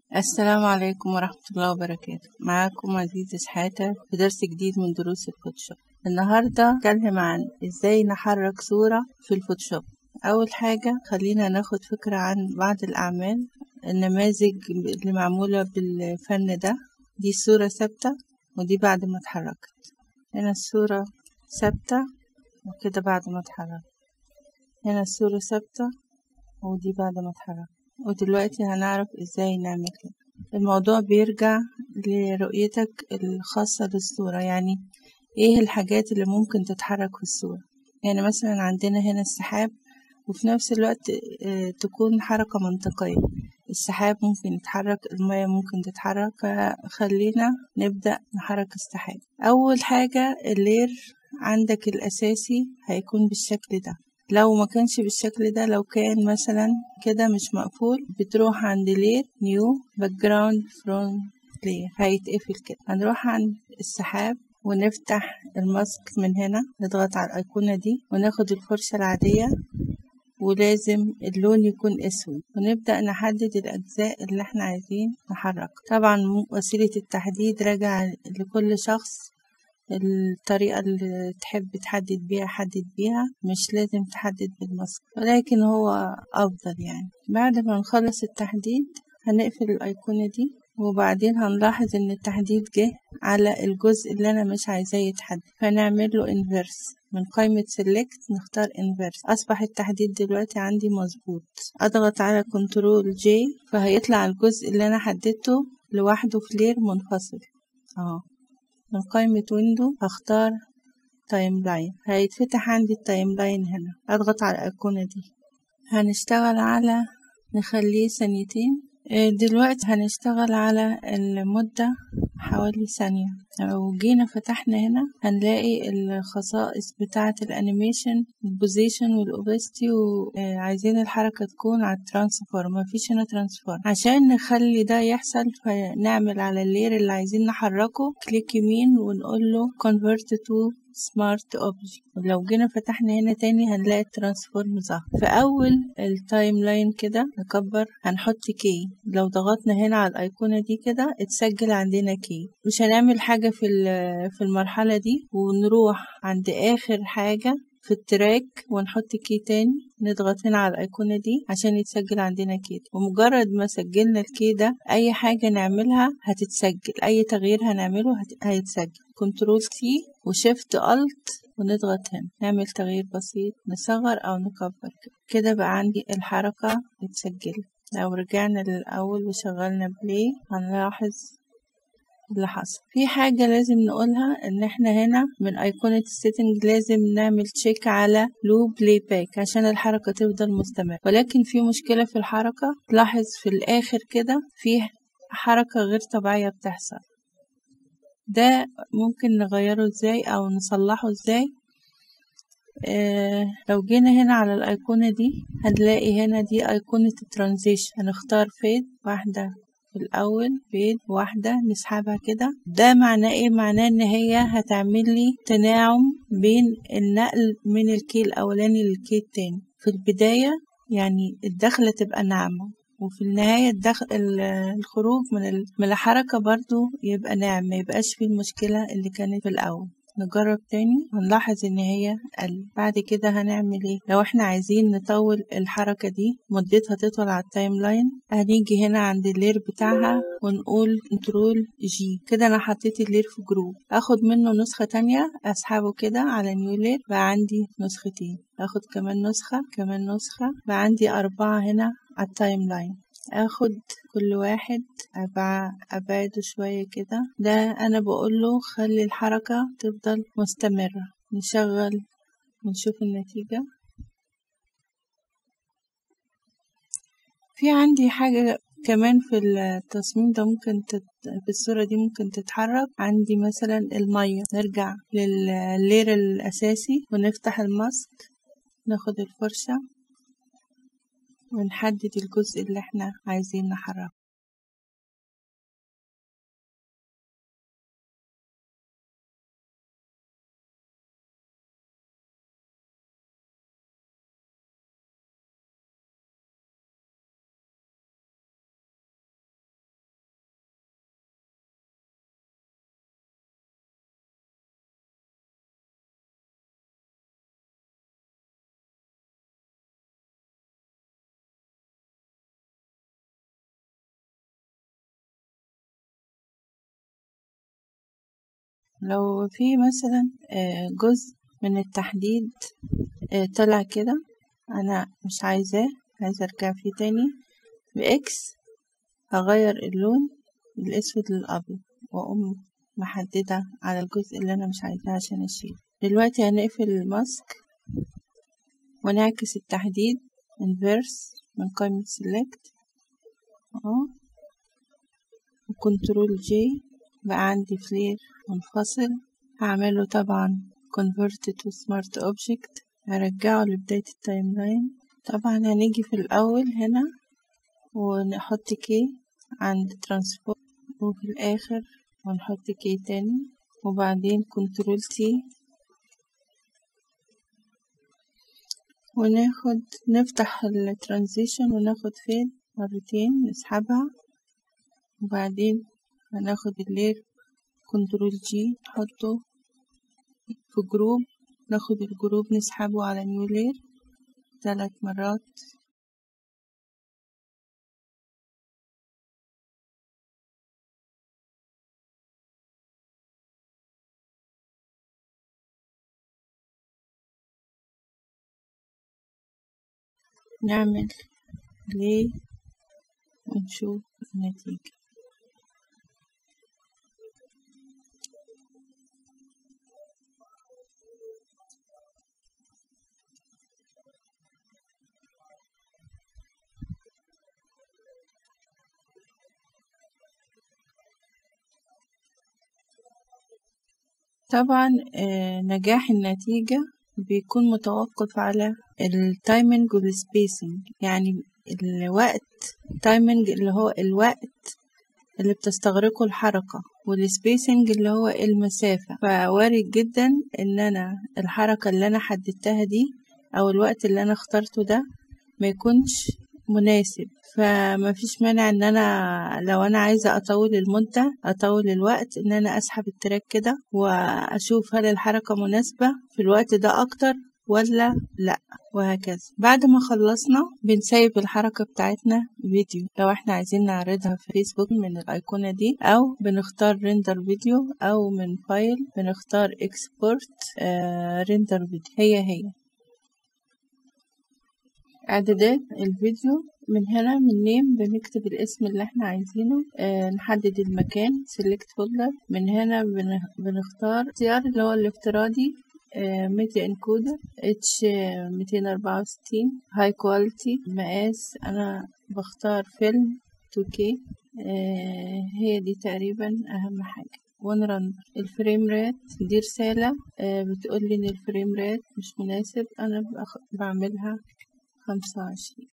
السلام عليكم ورحمة الله وبركاته معاكم عزيزة شحاتة في درس جديد من دروس الفوتوشوب النهاردة هتكلم عن ازاي نحرك صورة في الفوتوشوب أول حاجة خلينا ناخد فكرة عن بعض الأعمال النماذج اللي معمولة بالفن ده دي صورة ثابتة ودي بعد ما اتحركت هنا الصورة ثابتة وكده بعد ما اتحركت هنا الصورة ثابتة ودي بعد ما اتحركت ودلوقتي هنعرف ازاي نعمل كده الموضوع بيرجع لرؤيتك الخاصة للصورة يعني ايه الحاجات اللي ممكن تتحرك في الصورة يعني مثلا عندنا هنا السحاب وفي نفس الوقت اه تكون حركة منطقية السحاب ممكن يتحرك المية ممكن تتحرك فخلينا نبدأ نحرك السحاب أول حاجة اللير عندك الأساسي هيكون بالشكل ده لو ما كانش بالشكل ده لو كان مثلا كده مش مقفول بتروح عند لير نيو باك جراوند فروم لير هيتقفل كده هنروح عند السحاب ونفتح الماسك من هنا نضغط على الأيقونة دي وناخد الفرشة العادية ولازم اللون يكون اسود ونبدأ نحدد الأجزاء اللي احنا عايزين نحرك طبعا وسيلة التحديد راجع لكل شخص الطريقة اللي تحب تحدد بيها حدد بيها مش لازم تحدد بالماسك ولكن هو أفضل يعني بعد ما نخلص التحديد هنقفل الأيقونة دي وبعدين هنلاحظ ان التحديد جه على الجزء اللي انا مش عايزاه يتحدد فنعمل له انفيرس من قائمة سيلكت نختار انفيرس اصبح التحديد دلوقتي عندي مظبوط اضغط على كنترول جي فهيطلع الجزء اللي انا حددته لوحده في لير منفصل اه من قائمة ويندو هختار تايم لاين هيتفتح عندي التايم لاين هنا اضغط على الايقونة دي هنشتغل على نخليه ثانيتين دلوقتي هنشتغل على المدة حوالي ثانية لو جينا فتحنا هنا هنلاقي الخصائص بتاعة الانيميشن البوزيشن والاوبستي وعايزين الحركة تكون على الترانسفورم مفيش هنا ترانسفورم عشان نخلي ده يحصل فنعمل على اللير اللي عايزين نحركه كليك يمين ونقول له convert to سمارت اوبجكت لو جينا فتحنا هنا تاني هنلاقي الترانسفورم ظهر في اول التايم لاين كده نكبر هنحط كي لو ضغطنا هنا على الايقونه دي كده اتسجل عندنا كي مش هنعمل حاجه في في المرحله دي ونروح عند اخر حاجه في التراك ونحط كي تاني نضغط هنا على الأيقونة دي عشان يتسجل عندنا كي ومجرد ما سجلنا الكي ده أي حاجة نعملها هتتسجل أي تغيير هنعمله هيتسجل كنترول سي وشيفت ألت ونضغط هنا نعمل تغيير بسيط نصغر أو نكبر كده بقى عندي الحركة اتسجلت لو رجعنا للأول وشغلنا بلاي هنلاحظ اللي حصل في حاجة لازم نقولها ان احنا هنا من ايقونة السيتنج لازم نعمل تشيك على لوب بلاي باك عشان الحركة تفضل مستمرة ولكن في مشكلة في الحركة تلاحظ في الاخر كده في حركة غير طبيعية بتحصل ده ممكن نغيره ازاي او نصلحه ازاي آه لو جينا هنا على الايقونة دي هنلاقي هنا دي ايقونة الترانزيشن هنختار فيد واحدة في الأول فيد واحدة نسحبها كده ده معناه ايه معناه ان هي هتعمل لي تناعم بين النقل من الكي الأولاني للكي التاني في البداية يعني الدخلة تبقى ناعمة وفي النهاية الدخل الخروج من من الحركة برضو يبقى ناعم ما يبقاش فيه المشكلة اللي كانت في الأول نجرب تاني هنلاحظ ان هي قل بعد كده هنعمل ايه لو احنا عايزين نطول الحركة دي مدتها تطول على التايم لاين هنيجي هنا عند اللير بتاعها ونقول كنترول جي كده انا حطيت اللير في جروب اخد منه نسخة تانية اسحبه كده على نيو لير بقى عندي نسختين اخد كمان نسخة كمان نسخة بقى عندي اربعة هنا على التايم لاين اخد كل واحد ابعده شوية كده ده انا بقوله خلي الحركة تفضل مستمرة نشغل ونشوف النتيجة في عندي حاجة كمان في التصميم ده ممكن تت... في الصورة دي ممكن تتحرك عندي مثلا المية نرجع لللير الأساسي ونفتح الماسك ناخد الفرشة ونحدد الجزء اللي احنا عايزين نحركه لو في مثلا جزء من التحديد طلع كده انا مش عايزاه عايزة ارجع فيه تاني باكس هغير اللون الاسود للابيض واقوم محددة على الجزء اللي انا مش عايزاه عشان اشيل دلوقتي هنقفل الماسك ونعكس التحديد inverse من قائمة select اهو وكنترول جي بقى عندي فلير منفصل هعمله طبعا convert to smart object هرجعه لبداية التايم لاين طبعا هنيجي في الأول هنا ونحط كي عند ترانسفورم وفي الآخر ونحط كي تاني وبعدين كنترول تي وناخد نفتح الترانزيشن وناخد فين مرتين نسحبها وبعدين هناخد اللير كنترول جي نحطه في جروب ناخد الجروب نسحبه على نيو لير ثلاث مرات نعمل بلاي ونشوف النتيجة طبعا نجاح النتيجة بيكون متوقف على التايمنج والسبيسنج يعني الوقت تايمنج اللي هو الوقت اللي بتستغرقه الحركة والسبيسنج اللي هو المسافة فوارد جدا ان انا الحركة اللي انا حددتها دي او الوقت اللي انا اخترته ده ما يكونش مناسب فما فيش مانع ان انا لو انا عايزة اطول المدة اطول الوقت ان انا اسحب التراك كده واشوف هل الحركة مناسبة في الوقت ده اكتر ولا لا وهكذا بعد ما خلصنا بنسيب الحركة بتاعتنا فيديو لو احنا عايزين نعرضها في فيسبوك من الايقونة دي او بنختار ريندر فيديو او من فايل بنختار اكسبورت ريندر فيديو هي هي اعدادات الفيديو من هنا من نيم بنكتب الاسم اللي احنا عايزينه اه نحدد المكان select folder من هنا بنختار اختيار اللي هو الافتراضي ميديا انكودر اتش ميتين اربعة وستين هاي كواليتي مقاس انا بختار فيلم 2K اه هي دي تقريبا اهم حاجة ونرندر الفريم ريت دي رسالة اه بتقولي ان الفريم ريت مش مناسب انا بعملها خمسة وعشرين